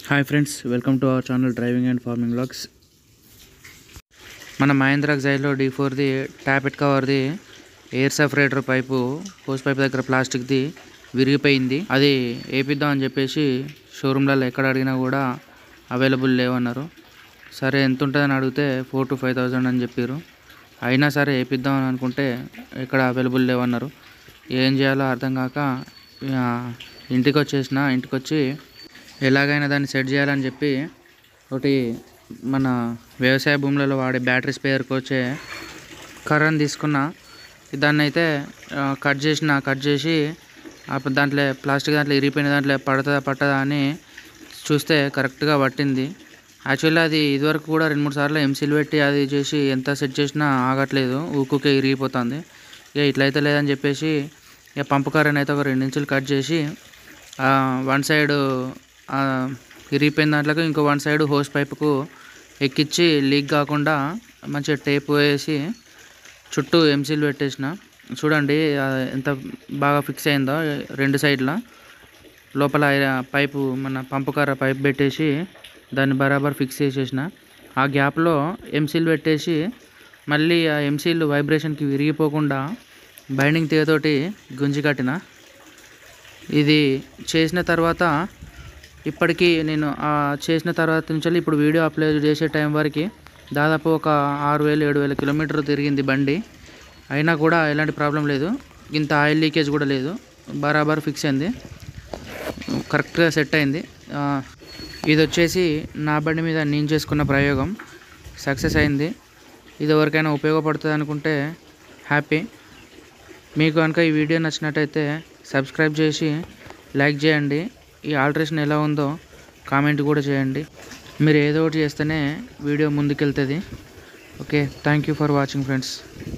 hi friends welcome to our channel driving and farming blogs మన Mahindra Xylo D ఫోర్ది tappet కవర్ది air separator pipe hose pipe దగ్గర ప్లాస్టిక్ది విరిగిపోయింది అది వేపిద్దాం అని చెప్పేసి షోరూమ్లలో ఎక్కడ అడిగినా కూడా అవైలబుల్ లేవన్నారు సరే ఎంత ఉంటుందని అడిగితే ఫోర్ టు ఫైవ్ థౌజండ్ అని చెప్పారు అయినా సరే వేపిద్దాం అని అనుకుంటే ఎక్కడ అవైలబుల్ లేవన్నారు ఏం చేయాలో అర్థం కాక ఇక ఇంటికి వచ్చేసిన ఇంటికి వచ్చి ఎలాగైనా దాన్ని సెట్ చేయాలని చెప్పి ఒకటి మన వ్యవసాయ భూములలో వాడే బ్యాటరీ స్పేయర్కి వచ్చే కర్రని తీసుకున్న దాన్ని అయితే ఆ, కట్ చేసిన కట్ చేసి అప్పుడు దాంట్లో ప్లాస్టిక్ దాంట్లో ఇరిగిపోయిన దాంట్లో పడుతుందా పట్టదా అని చూస్తే కరెక్ట్గా పట్టింది యాక్చువల్లీ అది ఇదివరకు కూడా రెండు మూడు సార్లు ఎంసీలు పెట్టి అది చేసి ఎంత సెట్ చేసినా ఆగట్లేదు ఊకుకే ఇరిగిపోతుంది ఇక ఇట్లయితే లేదని చెప్పేసి ఇక పంపు కర్రని అయితే ఒక రెండు ఇంచులు కట్ చేసి వన్ సైడ్ ఇరిగిపోయిన దాంట్లోకి ఇంకో వన్ సైడ్ హోస్ పైపుకు ఎక్కించి లీక్ కాకుండా మంచిగా టేప్ వేసి చుట్టూ ఎంసీలు పెట్టేసిన చూడండి ఆ, ఎంత బాగా ఫిక్స్ అయిందో రెండు సైడ్ల లోపల ఐ- పైపు మన పంపు కర్ర పైప్ పెట్టేసి దాన్ని బరాబర్ ఫిక్స్ చేసేసిన ఆ గ్యాప్లో ఎంసీలు పెట్టేసి మళ్ళీ ఆ ఎంసీలు వైబ్రేషన్కి విరిగిపోకుండా బైండింగ్ తీగతోటి గుంజి కట్టిన ఇది చేసిన తర్వాత ఇప్పటికీ నేను ఆ చేసిన తర్వాత నుంచి ఇప్పుడు వీడియో అప్లోడ్ చేసే టైం వరకు దాదాపు ఒక ఆరు వేలు ఏడు వేల కిలోమీటర్లు తిరిగింది బండి అయినా కూడా ఎలాంటి ప్రాబ్లం లేదు ఇంత ఆయిల్ లీకేజ్ కూడా లేదు బరాబర్ ఫిక్స్ అయింది కరెక్ట్గా సెట్ అయింది ఆ, ఇది వచ్చేసి నా బండి మీద నేను చేసుకున్న ప్రయోగం సక్సెస్ అయింది ఇది ఎవరికైనా ఉపయోగపడుతుంది అనుకుంటే హ్యాపీ మీకు కనుక ఈ వీడియో నచ్చినట్టయితే సబ్స్క్రైబ్ చేసి లైక్ చేయండి ఈ ఆల్ట్రేషన్ ఎలా ఉందో కామెంట్ కూడా చేయండి మీరు ఏదో ఒకటి చేస్తేనే వీడియో ముందుకెళ్తుంది okay thank you for watching friends